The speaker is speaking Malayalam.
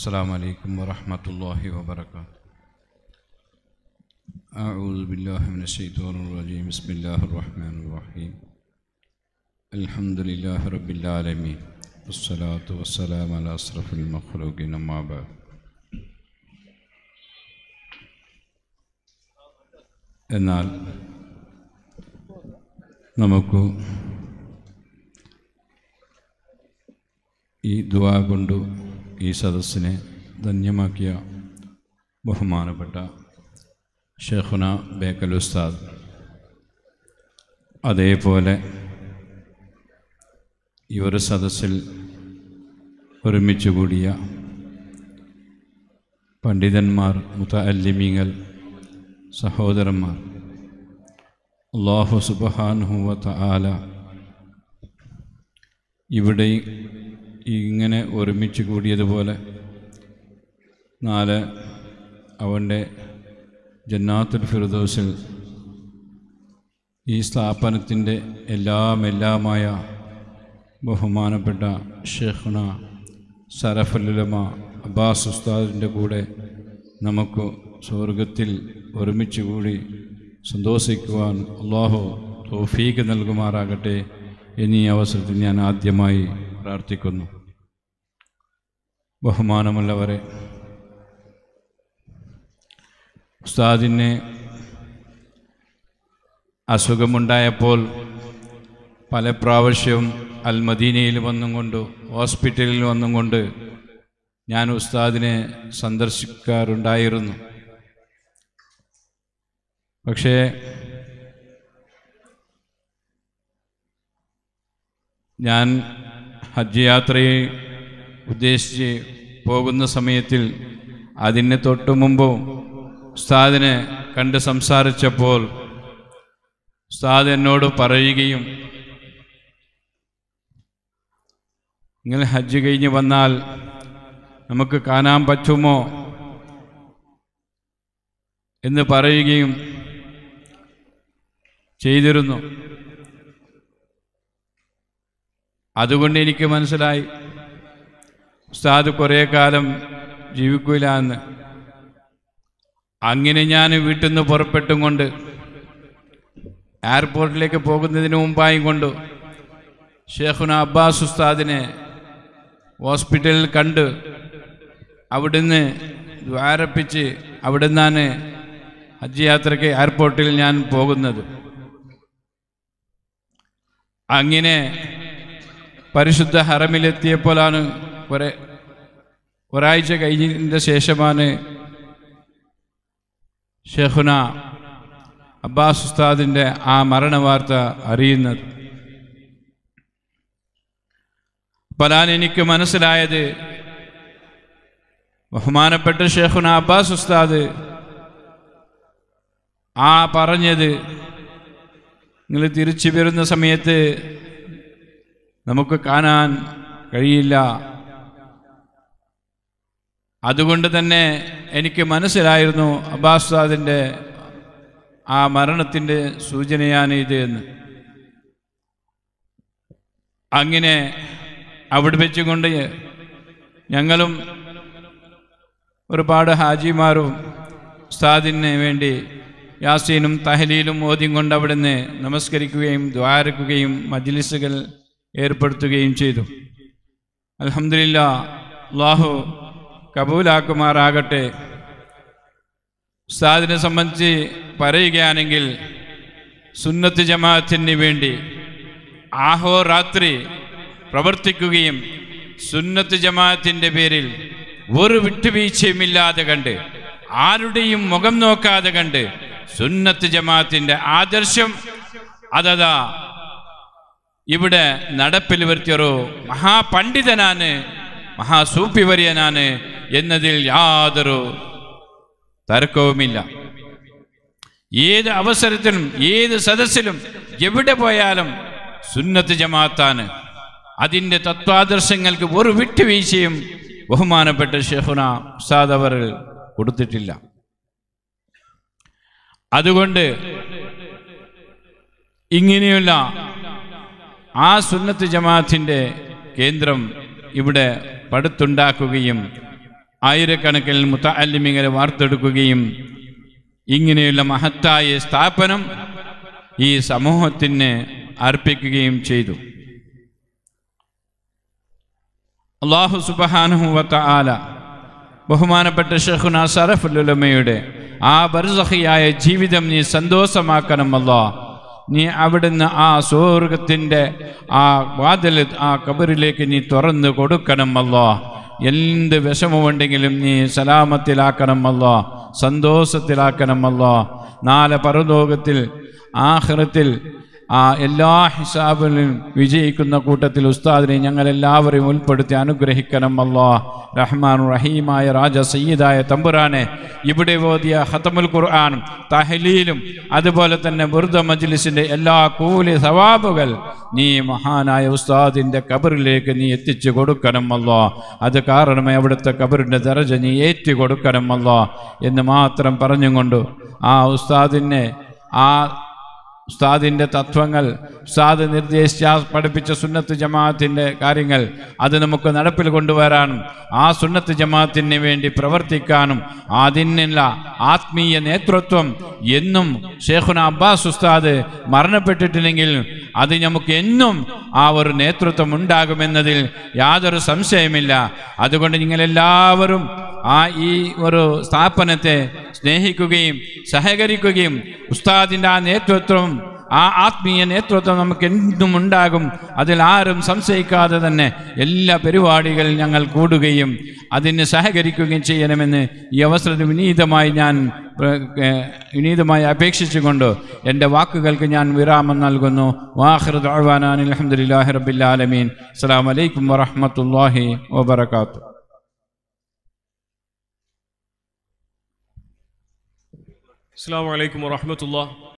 السلام عليكم ورحمة الله وبركاته أعوذ بالله من الشيطان الرجيم بسم الله الرحمن الرحيم الحمد لله رب العالمين والصلاة والسلام على أشرف المخلوقين أما بعد എന്നാൽ നമുക്ക് ഈ ദുവാ കൊണ്ട് ഈ സദസ്സിനെ ധന്യമാക്കിയ ബഹുമാനപ്പെട്ട ഷെഖുന ബേക്കൽ ഉസ്താദ് അതേപോലെ ഈ ഒരു സദസ്സിൽ ഒരുമിച്ച് കൂടിയ പണ്ഡിതന്മാർ മുത്തല്ലിമീങ്ങൾ സഹോദരന്മാർ അള്ളാഹു സുബഹാനുഹുവത്ത ആല ഇവിടെ ഇങ്ങനെ ഒരുമിച്ച് കൂടിയതുപോലെ നാല് അവൻ്റെ ജന്നാത്തുൽ ഫിർദോസിൽ ഈ സ്ഥാപനത്തിൻ്റെ എല്ലാം എല്ലാമായ ബഹുമാനപ്പെട്ട ഷെഖ്ന സരഫുലുലമ അബ്ബാസ് ഉസ്താദിൻ്റെ കൂടെ നമുക്ക് സ്വർഗത്തിൽ ഒരുമിച്ച് കൂടി സന്തോഷിക്കുവാൻ അള്ളാഹു തോഫീക്ക് നൽകുമാറാകട്ടെ എന്നീ അവസരത്തിൽ ഞാൻ ആദ്യമായി പ്രാർത്ഥിക്കുന്നു ബഹുമാനമുള്ളവരെ ഉസ്താദിന് അസുഖമുണ്ടായപ്പോൾ പല പ്രാവശ്യവും അൽ മദീനയിൽ വന്നും കൊണ്ട് ഹോസ്പിറ്റലിൽ വന്നും കൊണ്ട് ഞാൻ ഉസ്താദിനെ സന്ദർശിക്കാറുണ്ടായിരുന്നു പക്ഷേ ഞാൻ ഹജ്ജ് യാത്രയെ ഉദ്ദേശിച്ച് പോകുന്ന സമയത്തിൽ അതിന് തൊട്ടു മുമ്പും ഉസ്താദിനെ കണ്ട് സംസാരിച്ചപ്പോൾ ഉസ്താദ് എന്നോട് പറയുകയും നിങ്ങൾ ഹജ്ജ് കഴിഞ്ഞ് വന്നാൽ നമുക്ക് കാണാൻ പറ്റുമോ എന്ന് പറയുകയും ചെയ്തിരുന്നു അതുകൊണ്ട് എനിക്ക് മനസ്സിലായി ഉസ്താദ് കുറേ കാലം ജീവിക്കില്ല എന്ന് അങ്ങനെ ഞാൻ വീട്ടിൽ നിന്ന് പുറപ്പെട്ടും കൊണ്ട് എയർപോർട്ടിലേക്ക് പോകുന്നതിന് മുമ്പായും കൊണ്ട് ഷേഖുന അബ്ബാസ് ഉസ്താദിനെ ഹോസ്പിറ്റലിൽ കണ്ട് അവിടുന്ന് ദ്വാരപ്പിച്ച് അവിടെ നിന്നാണ് ഹജ്ജ് യാത്രയ്ക്ക് എയർപോർട്ടിൽ ഞാൻ പോകുന്നത് അങ്ങനെ പരിശുദ്ധ ഹറമിലെത്തിയപ്പോഴാണ് കുറെ ഒരാഴ്ച കഴിഞ്ഞതിൻ്റെ ശേഷമാണ് ഷെഹുന അബ്ബാസ് ഉസ്താദിൻ്റെ ആ മരണവാർത്ത അറിയുന്നത് അപ്പോഴാണ് എനിക്ക് മനസ്സിലായത് ബഹുമാനപ്പെട്ട ഷെഹുന അബ്ബാസ് ഉസ്താദ് ആ പറഞ്ഞത് നിങ്ങൾ തിരിച്ചു വരുന്ന സമയത്ത് നമുക്ക് കാണാൻ കഴിയില്ല അതുകൊണ്ട് തന്നെ എനിക്ക് മനസ്സിലായിരുന്നു അബ്ബാസ്താദിൻ്റെ ആ മരണത്തിൻ്റെ സൂചനയാണ് ഇത് എന്ന് അങ്ങനെ അവിടെ വെച്ചുകൊണ്ട് ഞങ്ങളും ഒരുപാട് ഹാജിമാരും ഉസ്താദിന് വേണ്ടി യാസീനും തഹലീലും ഓദ്യം കൊണ്ട് അവിടുന്ന് നമസ്കരിക്കുകയും ദ്വാരക്കുകയും മജ്ലിസുകൾ ഏർപ്പെടുത്തുകയും ചെയ്തു അലഹമില്ല അള്ളാഹു കബൂലാക്കുമാറാകട്ടെ ഉസ്താദിനെ സംബന്ധിച്ച് പറയുകയാണെങ്കിൽ സുന്നത്ത് ജമാഅത്തിന് വേണ്ടി ആഹോരാത്രി പ്രവർത്തിക്കുകയും സുന്നത്ത് ജമാഅത്തിൻ്റെ പേരിൽ ഒരു വിട്ടുവീഴ്ചയുമില്ലാതെ കണ്ട് ആരുടെയും മുഖം നോക്കാതെ കണ്ട് സുന്നത്ത് ജമാഅത്തിൻ്റെ ആദർശം അതതാ ഇവിടെ നടപ്പിൽ വരുത്തിയൊരു മഹാപണ്ഡിതനാണ് മഹാസൂപ്പിവര്യനാണ് എന്നതിൽ യാതൊരു തർക്കവുമില്ല ഏത് അവസരത്തിലും ഏത് സദസ്സിലും എവിടെ പോയാലും സുന്നത്ത് ജമാഅത്താണ് അതിൻ്റെ തത്വാദർശങ്ങൾക്ക് ഒരു വിട്ടുവീഴ്ചയും ബഹുമാനപ്പെട്ട ഷെഹുന ഉസ്താദ് അവർ കൊടുത്തിട്ടില്ല അതുകൊണ്ട് ഇങ്ങനെയുള്ള ആ സുന്നത്ത് ജമാഅത്തിൻ്റെ കേന്ദ്രം ഇവിടെ പടുത്തുണ്ടാക്കുകയും ആയിരക്കണക്കിന് മുത്തല്ലിമികളെ വാർത്തെടുക്കുകയും ഇങ്ങനെയുള്ള മഹത്തായ സ്ഥാപനം ഈ സമൂഹത്തിന് അർപ്പിക്കുകയും ചെയ്തു അള്ളാഹു സുബഹാനുഹുവത്ത ആല ബഹുമാനപ്പെട്ട ഷെഹുന സറഫുലുലമയുടെ ആ ബർസഹിയായ ജീവിതം നീ സന്തോഷമാക്കണമല്ലോ നീ അവിടുന്ന് ആ സ്വർഗത്തിൻ്റെ ആ വാതിൽ ആ കബറിലേക്ക് നീ തുറന്നു കൊടുക്കണമല്ലോ എന്ത് വിഷമമുണ്ടെങ്കിലും നീ സലാമത്തിലാക്കണമല്ലോ സന്തോഷത്തിലാക്കണമല്ലോ നാളെ പരലോകത്തിൽ ആഹ്റത്തിൽ ആ എല്ലാ ഹിസാബിലും വിജയിക്കുന്ന കൂട്ടത്തിൽ ഉസ്താദിനെ ഞങ്ങളെല്ലാവരെയും ഉൾപ്പെടുത്തി അനുഗ്രഹിക്കണം അല്ലാ റഹ്മാൻ റഹീമായ രാജ സയ്യിദായ തമ്പുരാനെ ഇവിടെ ഓതിയ ഹത്തമുൽ ഖുർആാനും തഹലീലും അതുപോലെ തന്നെ ബുർദ മജ്ലിസിൻ്റെ എല്ലാ കൂലി സവാബുകൾ നീ മഹാനായ ഉസ്താദിൻ്റെ കബറിലേക്ക് നീ എത്തിച്ചു കൊടുക്കണം അല്ലോ അത് കാരണമേ അവിടുത്തെ കബറിൻ്റെ ദറജ നീ ഏറ്റി കൊടുക്കണം അല്ലോ എന്ന് മാത്രം പറഞ്ഞുകൊണ്ട് ആ ഉസ്താദിനെ ആ ഉസ്താദിൻ്റെ തത്വങ്ങൾ ഉസ്താദ് നിർദ്ദേശിച്ച പഠിപ്പിച്ച സുന്നത്ത് ജമാഅത്തിൻ്റെ കാര്യങ്ങൾ അത് നമുക്ക് നടപ്പിൽ കൊണ്ടുവരാനും ആ സുന്നത്ത് ജമാഅത്തിന് വേണ്ടി പ്രവർത്തിക്കാനും അതിനുള്ള ആത്മീയ നേതൃത്വം എന്നും ഷേഖുന അബ്ബാസ് ഉസ്താദ് മരണപ്പെട്ടിട്ടില്ലെങ്കിൽ അത് നമുക്ക് എന്നും ആ ഒരു നേതൃത്വം ഉണ്ടാകുമെന്നതിൽ യാതൊരു സംശയമില്ല അതുകൊണ്ട് നിങ്ങളെല്ലാവരും ആ ഈ ഒരു സ്ഥാപനത്തെ സ്നേഹിക്കുകയും സഹകരിക്കുകയും ഉസ്താദിൻ്റെ ആ നേതൃത്വം ആ ആത്മീയ നേതൃത്വം നമുക്ക് എന്തും ഉണ്ടാകും അതിൽ ആരും സംശയിക്കാതെ തന്നെ എല്ലാ പരിപാടികളിൽ ഞങ്ങൾ കൂടുകയും അതിന് സഹകരിക്കുകയും ചെയ്യണമെന്ന് ഈ അവസരത്തിൽ വിനീതമായി ഞാൻ ഏഹ്, വിനീതമായി അപേക്ഷിച്ചുകൊണ്ട് എൻ്റെ വാക്കുകൾക്ക് ഞാൻ വിരാമം നൽകുന്നു വാഹിർ ദഅ്വാനാൻ അൽഹംദുലില്ലാഹി റബ്ബിൽ ആലമീൻ അസ്സലാമു അലൈക്കും വറഹ്മത്തുള്ളാഹി വബറകാതുഹു അസ്സാം വലൈക്കും വറഹമത്തുള്ള